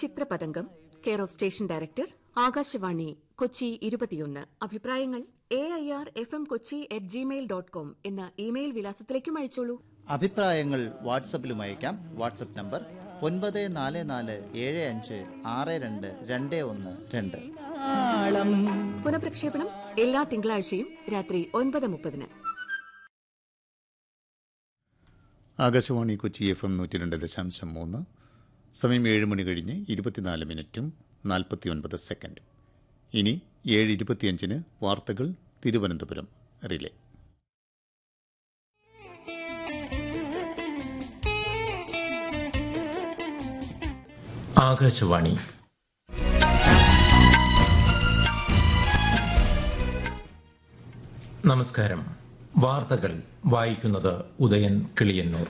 ചിത്രപതംഗം care of station director Akashvani Kochi ഇരുപത്തിയൊന്ന് അഭിപ്രായങ്ങൾ A I R F M Kochi at gmail dot com എന്ന email വിലാസത്തിലേക്കും അയച്ചോളൂ അഭിപ്രായങ്ങൾ വാട്സപ്പിലും അയക്കാം വാട്സപ്പ് നമ്പർ ഒൻപത് നാല് നാല് ഏഴ് അഞ്ച് ആറ് രണ്ട് രണ്ട് ഒന്ന് രണ്ട് പുനഃപ്രക്ഷേപണം എല്ലാ തിങ്കളാഴ്ചയും രാത്രി ഒൻപത് മുപ്പതിന് ആകാശവാണി കൊച്ചി എഫ് എം നൂറ്റി രണ്ട് ദശാംശം മൂന്ന് സമയം ഏഴ് മണി കഴിഞ്ഞ് ഇരുപത്തിനാല് മിനിറ്റും നാൽപ്പത്തിയൊൻപത് സെക്കൻഡും ഇനി ഏഴ് ഇരുപത്തിയഞ്ചിന് വാർത്തകൾ തിരുവനന്തപുരം റിലേ ആകാശവാണി നമസ്കാരം വാർത്തകൾ വായിക്കുന്നത് ഉദയൻ കിളിയന്നൂർ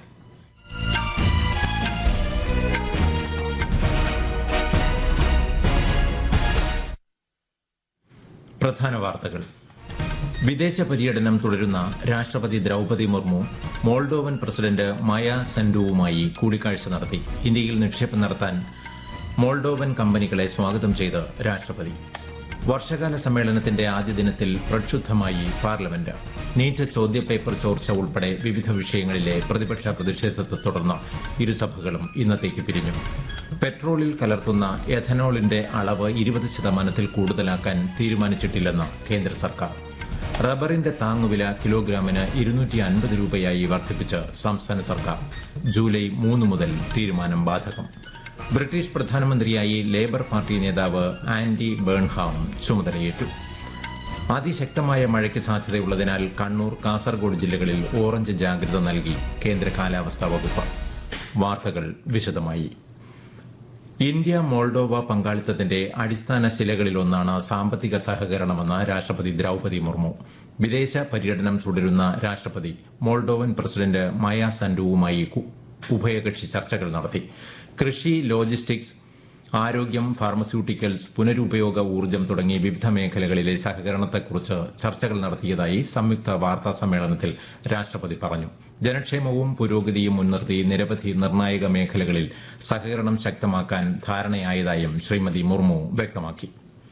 പ്രധാന വാർത്തകൾ വിദേശ പര്യടനം തുടരുന്ന രാഷ്ട്രപതി Droupadi Murmu Moldovan president Maia സെൻഡുവുമായി കൂടിക്കാഴ്ച നടത്തി ഇന്ത്യയിൽ നിക്ഷേപം നടത്താൻ മോൾഡോവൻ കമ്പനികളെ സ്വാഗതം ചെയ്ത് രാഷ്ട്രപതി വർഷകാല സമ്മേളനത്തിന്റെ ആദ്യ ദിനത്തിൽ പ്രക്ഷുബ്ധമായി പാർലമെന്റ് നീറ്റ് ചോദ്യപേപ്പർ ചോർച്ച ഉൾപ്പെടെ വിവിധ വിഷയങ്ങളിലെ പ്രതിപക്ഷ പ്രതിഷേധത്തെ തുടർന്ന് ഇരുസഭകളും ഇന്നത്തേക്ക് പിരിഞ്ഞു പെട്രോളിൽ കലർത്തുന്ന എഥനോളിന്റെ അളവ് ഇരുപത് ശതമാനത്തിൽ കൂടുതലാക്കാൻ തീരുമാനിച്ചിട്ടില്ലെന്ന് കേന്ദ്ര സർക്കാർ റബ്ബറിന്റെ താങ്ങുവില കിലോഗ്രാമിന് ഇരുന്നൂറ്റി അൻപത് രൂപയായി വർദ്ധിപ്പിച്ച് സംസ്ഥാന സർക്കാർ ജൂലൈ മൂന്ന് മുതൽ തീരുമാനം ബാധകം ബ്രിട്ടീഷ് പ്രധാനമന്ത്രിയായി ലേബർ പാർട്ടി നേതാവ് ആൻഡി ബേൺഹാം ചുമതലയേറ്റു അതിശക്തമായ മഴയ്ക്ക് സാധ്യതയുള്ളതിനാൽ കണ്ണൂർ കാസർഗോഡ് ജില്ലകളിൽ ഓറഞ്ച് ജാഗ്രത നൽകി കേന്ദ്ര കാലാവസ്ഥാ വകുപ്പ് വാർത്തകൾ വിശദമായി ഇന്ത്യ മോൾഡോവ പങ്കാളിത്തത്തിന്റെ അടിസ്ഥാന ശിലകളിലൊന്നാണ് സാമ്പത്തിക സഹകരണമെന്ന് രാഷ്ട്രപതി ദ്രൌപതി മുർമു വിദേശ പര്യടനം തുടരുന്ന രാഷ്ട്രപതി മോൾഡോവൻ പ്രസിഡന്റ് മായ സൻഡുവുമായി കു- ഉഭയകക്ഷി ചർച്ചകൾ നടത്തി കൃഷി ലോജിസ്റ്റിക്സ് ആരോഗ്യം ഫാർമസ്യൂട്ടിക്കൽസ് പുനരുപയോഗ ഊർജ്ജം തുടങ്ങിയ വിവിധ മേഖലകളിലെ സഹകരണത്തെക്കുറിച്ച് ചർച്ചകൾ നടത്തിയതായി സംയുക്ത വാർത്താ സമ്മേളനത്തിൽ രാഷ്ട്രപതി പറഞ്ഞു ജനക്ഷേമവും പുരോഗതിയും മുൻനിർത്തി നിരവധി നിർണായക മേഖലകളിൽ സഹകരണം ശക്തമാക്കാൻ ധാരണയായതായും ശ്രീമതി മുർമു വ്യക്തമാക്കി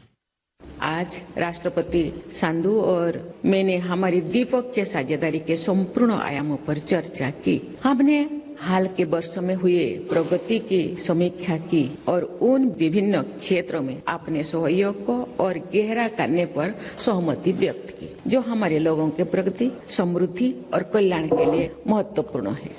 आज राष्ट्रपति सांधु और मैंने हमारी द्विपक्षीय साझेदारी के संपूर्ण आयामों पर चर्चा की हमने हाल के वर्षों में हुए प्रगति की समीक्षा की और उन विभिन्न क्षेत्रों में अपने सहयोग को और गहरा करने पर सहमति व्यक्त की जो हमारे लोगों के प्रगति समृद्धि और कल्याण के लिए महत्वपूर्ण है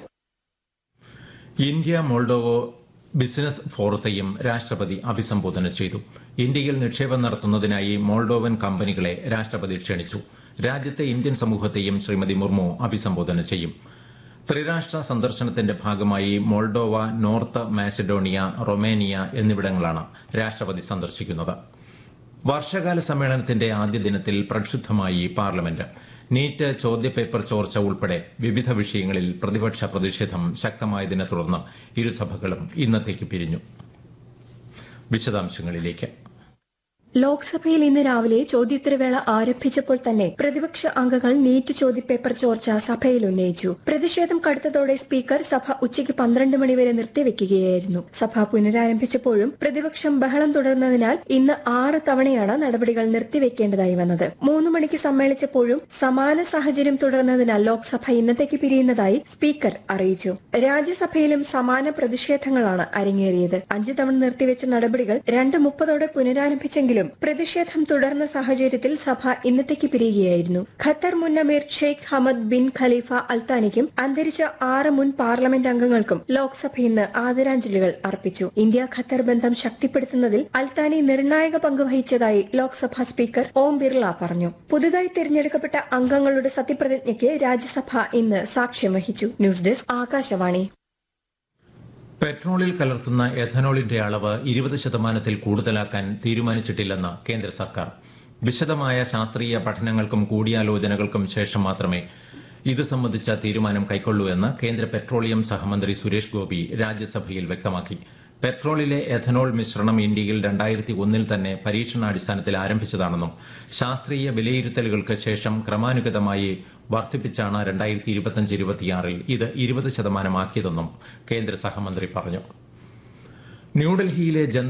ഇന്ത്യ മോൾഡോവോ ബിസിനസ് ഫോറത്തെയും രാഷ്ട്രപതി അഭിസംബോധന ചെയ്തു ഇന്ത്യയിൽ നിക്ഷേപം നടത്തുന്നതിനായി മോൾഡോവൻ കമ്പനികളെ രാഷ്ട്രപതി ക്ഷണിച്ചു രാജ്യത്തെ ഇന്ത്യൻ സമൂഹത്തെയും ശ്രീമതി മുർമു അഭിസംബോധന ചെയ്യും ത്രിരാഷ്ട്ര സന്ദർശനത്തിന്റെ ഭാഗമായി മോൾഡോവ നോർത്ത് മാസിഡോണിയ റൊമേനിയ എന്നിവിടങ്ങളാണ് രാഷ്ട്രപതി സന്ദർശിക്കുന്നത് വർഷകാല സമ്മേളനത്തിന്റെ ആദ്യ ദിനത്തിൽ പ്രക്ഷുബ്ധമായി പാർലമെന്റ് നീറ്റ് ചോദ്യപേപ്പർ ചോർച്ച ഉൾപ്പെടെ വിവിധ വിഷയങ്ങളിൽ പ്രതിപക്ഷ പ്രതിഷേധം ശക്തമായതിനെ തുടർന്ന് ഇരുസഭകളും ഇന്നത്തേക്ക് പിരിഞ്ഞു വിശദാംശങ്ങളിലേക്ക് ലോക്സഭയിൽ ഇന്ന് രാവിലെ ചോദ്യോത്തരവേള ആരംഭിച്ചപ്പോൾ തന്നെ പ്രതിപക്ഷ അംഗങ്ങൾ നീറ്റ് ചോദ്യപേപ്പർ ചോർച്ച സഭയിൽ ഉന്നയിച്ചു പ്രതിഷേധം കടുത്തതോടെ സ്പീക്കർ സഭ ഉച്ചയ്ക്ക് പന്ത്രണ്ട് മണിവരെ നിർത്തിവെക്കുകയായിരുന്നു സഭ പുനരാരംഭിച്ചപ്പോഴും പ്രതിപക്ഷം ബഹളം തുടർന്നതിനാൽ ഇന്ന് ആറ് തവണയാണ് നടപടികൾ നിർത്തിവെക്കേണ്ടതായി വന്നത് മൂന്ന് മണിക്ക് സമ്മേളിച്ചപ്പോഴും സമാന സാഹചര്യം തുടർന്നതിനാൽ ലോക്സഭ ഇന്നത്തേക്ക് പിരിയുന്നതായി സ്പീക്കർ അറിയിച്ചു രാജ്യസഭയിലും സമാന പ്രതിഷേധങ്ങളാണ് അരങ്ങേറിയത് അഞ്ചു തവണ നിർത്തിവെച്ച നടപടികൾ രണ്ട് മുപ്പതോടെ പുനരാരംഭിച്ചെങ്കിലും പ്രതിഷേധം തുടർന്ന സാഹചര്യത്തിൽ സഭ ഇന്നത്തേക്ക് പിരിയുകയായിരുന്നു ഖത്തർ മുൻ അമീർ ഷെയ്ഖ് ഹമദ് ബിൻ ഖലീഫ അൽത്താനിക്കും അന്തരിച്ച ആറ് മുൻ പാർലമെന്റ് അംഗങ്ങൾക്കും ലോക്സഭ ഇന്ന് ആദരാഞ്ജലികൾ അർപ്പിച്ചു ഇന്ത്യ ഖത്തർ ബന്ധം ശക്തിപ്പെടുത്തുന്നതിൽ അൽത്താനി നിർണായക പങ്ക് വഹിച്ചതായി ലോക്സഭാ സ്പീക്കർ ഓം ബിർള പറഞ്ഞു പുതുതായി തിരഞ്ഞെടുക്കപ്പെട്ട അംഗങ്ങളുടെ സത്യപ്രതിജ്ഞയ്ക്ക് രാജ്യസഭ ഇന്ന് സാക്ഷ്യം വഹിച്ചു ന്യൂസ് ഡെസ്ക് ആകാശവാണി പെട്രോളിൽ കലർത്തുന്ന എഥനോളിന്റെ അളവ് ഇരുപത് ശതമാനത്തിൽ കൂടുതലാക്കാൻ തീരുമാനിച്ചിട്ടില്ലെന്ന് കേന്ദ്ര സർക്കാർ വിശദമായ ശാസ്ത്രീയ പഠനങ്ങൾക്കും കൂടിയാലോചനകൾക്കും ശേഷം മാത്രമേ ഇത് സംബന്ധിച്ച തീരുമാനം കൈക്കൊള്ളൂ എന്ന് കേന്ദ്ര പെട്രോളിയം സഹമന്ത്രി സുരേഷ് ഗോപി രാജ്യസഭയിൽ വ്യക്തമാക്കി പെട്രോളിലെ എഥനോൾ മിശ്രണം ഇന്ത്യയിൽ രണ്ടായിരത്തി ഒന്നിൽ തന്നെ പരീക്ഷണാടിസ്ഥാനത്തിൽ ആരംഭിച്ചതാണെന്നും ശാസ്ത്രീയ വിലയിരുത്തലുകൾക്ക് ശേഷം ക്രമാനുഗതമായി വർദ്ധിപ്പിച്ചാണ് രണ്ടായിരത്തി ഇരുപത്തിയഞ്ച് ഇരുപത്തിയാറിൽ ഇത് ഇരുപത് ശതമാനമാക്കിയതെന്നും കേന്ദ്ര സഹമന്ത്രി പറഞ്ഞു ന്യൂഡൽഹിയിലെ ജൻ